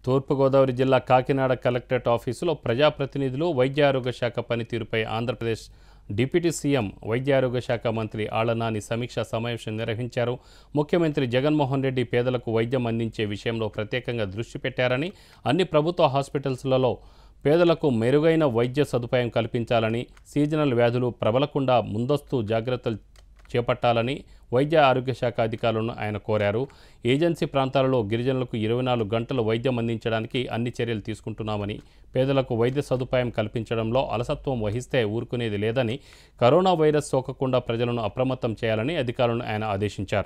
తూర్పుగోదావరి జిల్లా కాకినాడ కలెక్టరేట్ ఆఫీసులో ప్రజాప్రతినిధులు వైద్య ఆరోగ్య శాఖ పనితీరుపై ఆంధ్రప్రదేశ్ డిప్యూటీ సీఎం వైద్య ఆరోగ్య శాఖ మంత్రి ఆళ్లనాని సమీక్షా సమావేశం నిర్వహించారు ముఖ్యమంత్రి జగన్మోహన్ రెడ్డి పేదలకు వైద్యం అందించే విషయంలో ప్రత్యేకంగా దృష్టి పెట్టారని అన్ని ప్రభుత్వ హాస్పిటల్స్లలో పేదలకు మెరుగైన వైద్య సదుపాయం కల్పించాలని సీజనల్ వ్యాధులు ప్రబలకుండా ముందస్తు జాగ్రత్తలు చేపట్టాలని వైద్య ఆరోగ్య శాఖ అధికారులను ఆయన కోరారు ఏజెన్సీ ప్రాంతాలలో గిరిజనులకు ఇరవై నాలుగు గంటలు వైద్యం అందించడానికి అన్ని చర్యలు తీసుకుంటున్నామని పేదలకు వైద్య సదుపాయం కల్పించడంలో అలసత్వం వహిస్తే ఊరుకునేది లేదని కరోనా వైరస్ సోకకుండా ప్రజలను అప్రమత్తం చేయాలని అధికారులను ఆయన ఆదేశించారు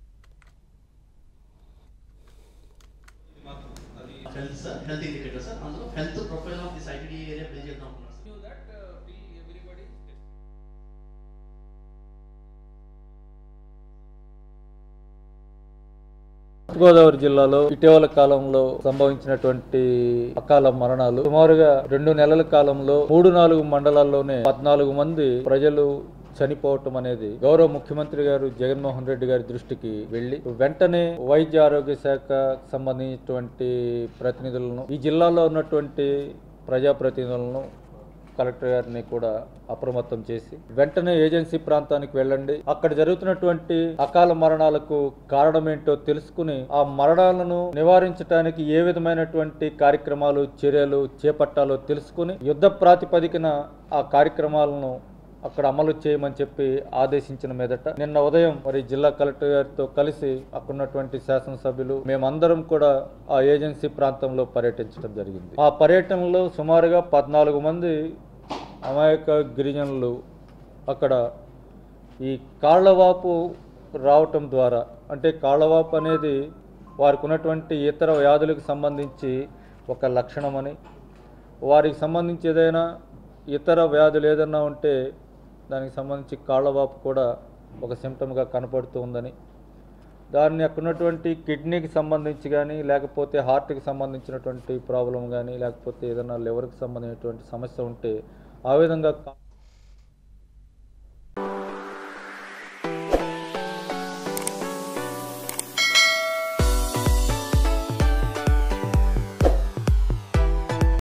health sir health indicator sir అందులో health profile of this ITD area build చేద్దాం అనుకున్నాను sir do that, uh, will everybody Godavari జిల్లాలో ఇటీవల కాలంలో సంభవించినటువంటి అకాల మరణాలు సుమారుగా రెండు నెలల కాలంలో మూడు నాలుగు మండలాల్లోనే పద్నాలుగు మంది ప్రజలు చనిపోవటం అనేది గౌరవ ముఖ్యమంత్రి గారు జగన్మోహన్ రెడ్డి గారి దృష్టికి వెళ్లి వెంటనే వైద్య ఆరోగ్య శాఖ సంబంధించినటువంటి ప్రతినిధులను ఈ జిల్లాలో ఉన్నటువంటి ప్రజాప్రతినిధులను కలెక్టర్ గారిని కూడా అప్రమత్తం చేసి వెంటనే ఏజెన్సీ ప్రాంతానికి వెళ్ళండి అక్కడ జరుగుతున్నటువంటి అకాల మరణాలకు కారణమేంటో తెలుసుకుని ఆ మరణాలను నివారించడానికి ఏ విధమైనటువంటి కార్యక్రమాలు చర్యలు చేపట్టాలో తెలుసుకుని యుద్ధ ప్రాతిపదికన ఆ కార్యక్రమాలను అక్కడ అమలు చేయమని చెప్పి ఆదేశించిన మీదట నిన్న ఉదయం మరి జిల్లా కలెక్టర్ గారితో కలిసి అక్కడ ఉన్నటువంటి శాసనసభ్యులు మేమందరం కూడా ఆ ఏజెన్సీ ప్రాంతంలో పర్యటించడం జరిగింది ఆ పర్యటనలో సుమారుగా పద్నాలుగు మంది అమాయక గిరిజనులు అక్కడ ఈ కాళ్ళవాపు రావటం ద్వారా అంటే కాళ్ళవాపు అనేది వారికి ఉన్నటువంటి ఇతర వ్యాధులకు సంబంధించి ఒక లక్షణమని వారికి సంబంధించి ఏదైనా ఇతర వ్యాధులు ఏదైనా ఉంటే దానికి సంబంధించి కాళ్ళవాపు కూడా ఒక సిమ్టమ్గా కనపడుతూ ఉందని దాన్ని అక్కడ ఉన్నటువంటి కిడ్నీకి సంబంధించి కానీ లేకపోతే హార్ట్కి సంబంధించినటువంటి ప్రాబ్లం కానీ లేకపోతే ఏదైనా లివర్కి సంబంధించినటువంటి సమస్య ఉంటే ఆ విధంగా కా-